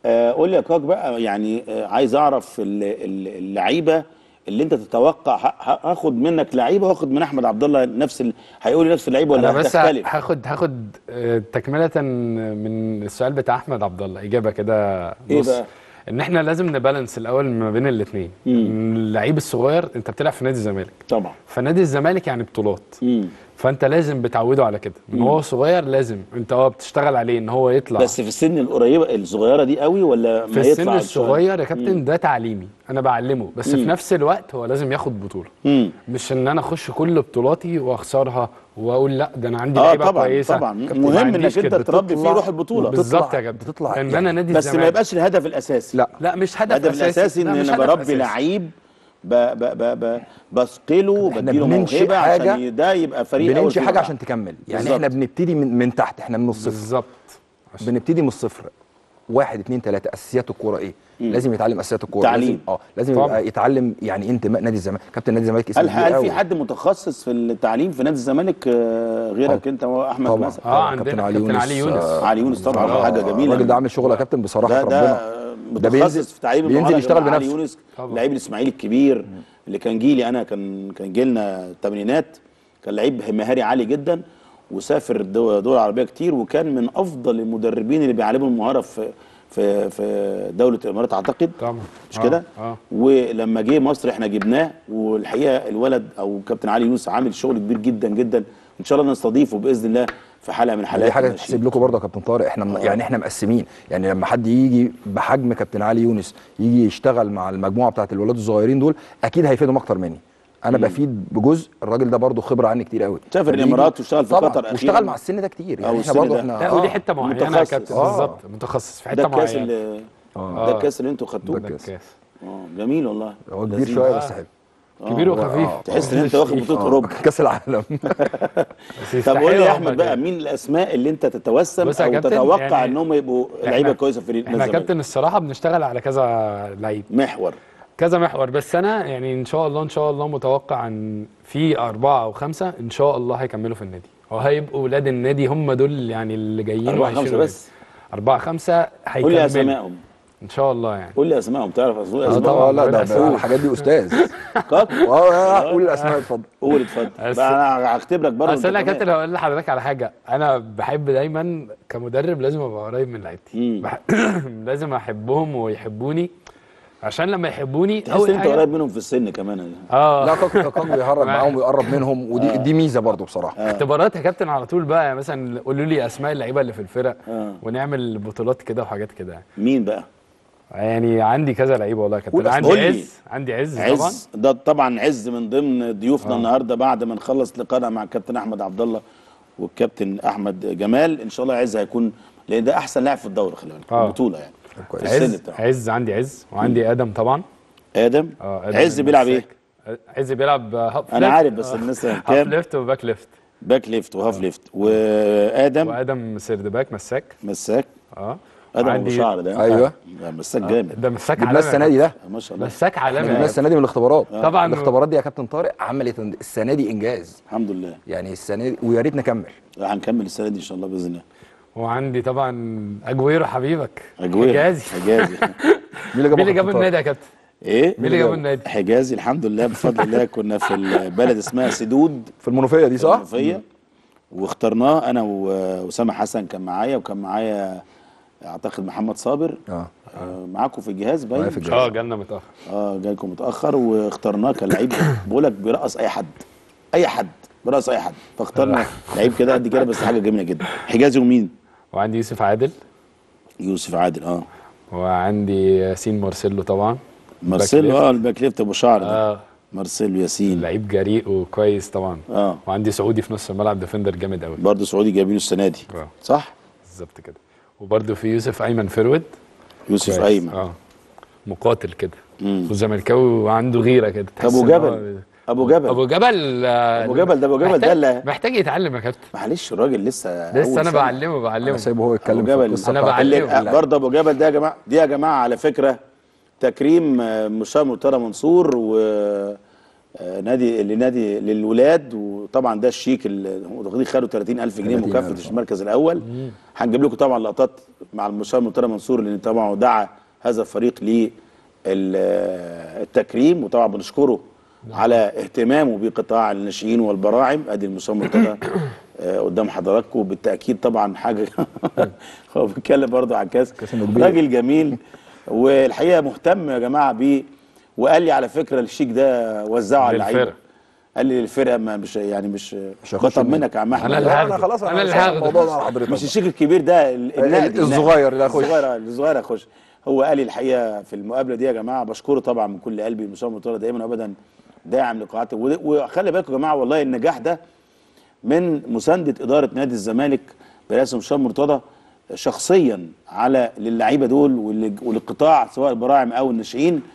آه قول لي يا كاك بقى يعني آه عايز اعرف ال- ال- اللعيبه اللي انت تتوقع ه- ه- هاخد منك لعيبه واخد من احمد عبد الله نفس ال... هيقول لي نفس اللعيبه ولا انا بس هتختلف هاخد هاخد آه، تكمله من السؤال بتاع احمد عبد الله اجابه كده إيه نص. بقى؟ ان احنا لازم نبالانس الاول ما بين الاثنين اللعيب الصغير انت بتلعب في نادي الزمالك طبعا فنادي الزمالك يعني بطولات مم. فانت لازم بتعوده على كده من هو صغير لازم انت اه بتشتغل عليه ان هو يطلع بس في السن القريبه الصغيره دي قوي ولا في ما السن يطلع شوية؟ الصغير يا كابتن ده تعليمي انا بعلمه بس في نفس الوقت هو لازم ياخد بطوله مم. مش ان انا اخش كل بطولاتي واخسرها واقول لا ده انا عندي اه لعيبه طبعا كويسه طبعا ما مهم انك عنديش انت كده. تربي فيه بتطلع- روح البطوله بالظبط بتطلع- يا كابتن بتطلع ان يعني انا نادي بس ما الزمالك يبقاش الهدف الاساسي لا لا مش هدف الهدف اساسي الاساسي لا، ان مش انا هدف بربي أساسي. لعيب ب... ب... ب... ب... بثقله إحنا بديله بننشئ موهبه حاجة- عشان ده يبقى فريق أول بننشئ فيما حاجه بعد. عشان تكمل يعني بالظبط. احنا بنبتدي من, من تحت احنا من الصفر بالظبط بنبتدي من الصفر واحد اتنين تلاته اساسيات الكوره ايه؟ لازم يتعلم اساسيات الكوره تعليم. لازم اه لازم طبعا. يبقى يتعلم يعني ايه انتماء نادي الزمالك كابتن نادي الزمالك اسم هل كبير هل قوي. في حد متخصص في التعليم في نادي الزمالك آه، غيرك طبعا. انت واحمد طبعا مثلا اه كابتن عندنا علي كابتن يونس، علي يونس آه، علي يونس طبعا آه، حاجه جميله الراجل ده عامل شغل يا كابتن بصراحه ده ربنا ده بينزل- متخصص في تعليم بينزل المهارة يشتغل يا جماعة. علي بنفسه. يونس طبعا. لعيب الاسماعيلي الكبير اللي كان جيلي انا كان كان جيلنا الثمانينات كان لعيب مهاري عالي جدا وسافر دول دول عربيه كتير وكان من افضل المدربين اللي بيعلموا المهاره في في في دوله الامارات اعتقد طبعا مش آه، كده؟ اه ولما جه مصر احنا جبناه والحقيقه الولد او كابتن علي يونس عامل شغل كبير جدا جدا ان شاء الله نستضيفه باذن الله في حلقه من حلقات دي حاجه الناشئين. تحسب لكم برضه يا كابتن طارق احنا م- يعني احنا مقسمين يعني لما حد يجي بحجم كابتن علي يونس يجي يشتغل مع المجموعه بتاعت الولاد الصغيرين دول اكيد هيفيدهم اكتر مني انا بفيد بجزء الراجل ده برضه خبره عني كتير قوي سافر فبيجي- الإمارات واشتغل في طبعاً، قطر أخيراً. واشتغل مع السن ده كتير أو يعني احنا السن برضه ده. احنا لا ودي حته معينه يا متخصص. كابتن آه. بالظبط متخصص في ده حته الكاس معينه اللي آه. ده الكاس اللي انتوا خدتوه ده ده الكاس. الكاس اه جميل والله هو كبير لذيذ. شويه بس حلو كبير وخفيف تحس ان انت واخد بطوله اوروبا كاس العالم بس طب قول لي يا يستحقوا احمد هم بقى كده. مين الاسماء اللي انت تتوسم بص يا او كابتن، تتوقع يعني انهم يبقوا إحنا- لعيبه كويسه في فريق احنا نادي الزمالك؟ كابتن الصراحه بنشتغل على كذا لعيب محور كذا محور بس انا يعني ان شاء الله ان شاء الله متوقع ان في اربعه او خمسه ان شاء الله هيكملوا في النادي وهيبقوا ولاد النادي هم دول يعني اللي جايين أربعة وهيشيلوا خمسة النادي. بس؟ اربعه خمسه قول لي هيكملوا اسمائهم ان شاء الله يعني قول لي اسمائهم تعرف اسمائهم آه، اه طبعاً، لا ده ربنا ده يسلمك. الحاجات دي استاذ كاب اه آه، قول الاسماء اتفضل قول اتفضل بس- بقى انا هختبرك برضه اصل انا يا أنت كابتن كمان. هقول لحضرتك على حاجه انا بحب دايما كمدرب لازم ابقى قريب من لعيبتي مم. بح... لازم احبهم ويحبوني عشان لما يحبوني تحس ان اول انت حاجه قريب منهم في السن كمان اه لا كاكو كاكو بيهرب معاهم ويقرب منهم ودي دي ميزه برضه بصراحه اختبارات يا كابتن على طول بقى يعني مثلا قولوا لي اسماء اللعيبه اللي في الفرق آه. ونعمل بطولات كده وحاجات كده يعني. مين بقى؟ يعني عندي كذا لعيبه والله يا كابتن قول عندي قول لي. عز عندي عز, طبعا عز ده طبعا عز من ضمن ضيوفنا النهارده بعد ما نخلص لقائنا مع الكابتن احمد عبد الله والكابتن احمد جمال ان شاء الله عز هيكون لان ده احسن لاعب في الدوره خلي بالك في آه. البطوله يعني كويس. في السن عز بتاعه عز عندي عز وعندي ادم طبعا ادم اه آدم عز بيلعب ايه؟ المساك. عز بيلعب هاف انا ليفت. عارف بس آه. الناس هاف كام ليفت وباك ليفت باك ليفت وهاف ليفت وادم وادم سيرد باك مساك مساك اه ادم ابو وعندي- شعر ده أيوة. ده مساك جامد ده مساك جبناه عالمي السنه دي ده ما شاء الله مساك عالمي جبناه يا السنه دي من الاختبارات طبعاً. الاختبارات دي يا كابتن طارق عملت السنه دي انجاز الحمد لله يعني السنه دي ويا ريت نكمل هنكمل السنه دي ان شاء الله باذن الله وعندي طبعا اجويرو حبيبك اجوير حجازي حجازي مين اللي مين اللي كابتن جاب طارق؟ النادي يا كابتن ايه مين اللي جاب النادي حجازي الحمد لله بفضل الله كنا في البلد اسمها سدود في المنوفيه دي صح؟ المنوفية واخترناه انا واسامه حسن كان معايا وكان معايا اعتقد محمد صابر اه آه، معاكم في الجهاز باين معايا في الجهاز. اه جالنا متاخر اه جايكم متاخر واخترناه كان لعيب بقول لك بيرقص اي حد اي حد بيرقص اي حد فاخترنا لعيب كده قد كده بس حاجه جميله جدا حجازي ومين وعندي يوسف عادل يوسف عادل اه وعندي ياسين مارسيلو طبعا مارسيلو باك اه الباك ليفت ابو شعر ده اه مارسيلو ياسين لعيب جريء وكويس طبعا اه وعندي سعودي في نص الملعب ديفندر جامد قوي برضه سعودي جايبينه السنه دي آه. صح بالظبط كده وبرده في يوسف ايمن فرود يوسف كويس. ايمن اه مقاتل كده مم. وزملكاوي وعنده غيره كده تحس ابو إن جبل هو- ابو جبل ابو جبل آه، أبو جبل ده- أبو جبل ده محتاج- اللي- محتاج يتعلم يا كابتن معلش الراجل لسه لسه أول انا سنة. بعلمه انا بعلمه سايبه هو يتكلم أبو في جبل. القصه أنا بتاعت بعلمه. اللعب. آه، برضه ابو جبل ده يا جماعه دي يا جماعه على فكره تكريم آه، مشاه مرتضى منصور و آه، نادي لنادي للولاد وطبعا ده الشيك اللي واخدين خدوا 30000 جنيه 30,000 مكافاه المركز الاول هنجيب لكم طبعا لقطات مع المستشار مرتضى منصور لان طبعا دعا هذا الفريق للتكريم وطبعا بنشكره على اهتمامه بقطاع الناشئين والبراعم ادي المستشار مرتضى آه، قدام حضراتكم بالتاكيد طبعا حاجه هو بيتكلم برضه عن كاس كاس إنه كبير. راجل جميل والحقيقه مهتم يا جماعه بيه وقال لي على فكره الشيك ده وزعه على اللعيبه للفرقة. قال لي الفرقه ما مش يعني مش مش هيخش بطمنك يا عم احمد أنا اللي لا هاخده. انا خلاص أنا اللي سايب هاخده. الموضوع ده على حضرتك مش الشيك الكبير ده ال- النقدي الصغير اللي هيخش. الصغير الصغير هيخش هو قال لي الحقيقه في المقابله دي يا جماعه بشكره طبعا من كل قلبي المستشار مرتضى دايما وابدا داعم لقاعاته ود- وخلي بالكم يا جماعه والله النجاح ده من مسانده اداره نادي الزمالك برئاسه المستشار مرتضى شخصيا على للعيبه دول ولل- وللقطاع سواء البراعم او الناشئين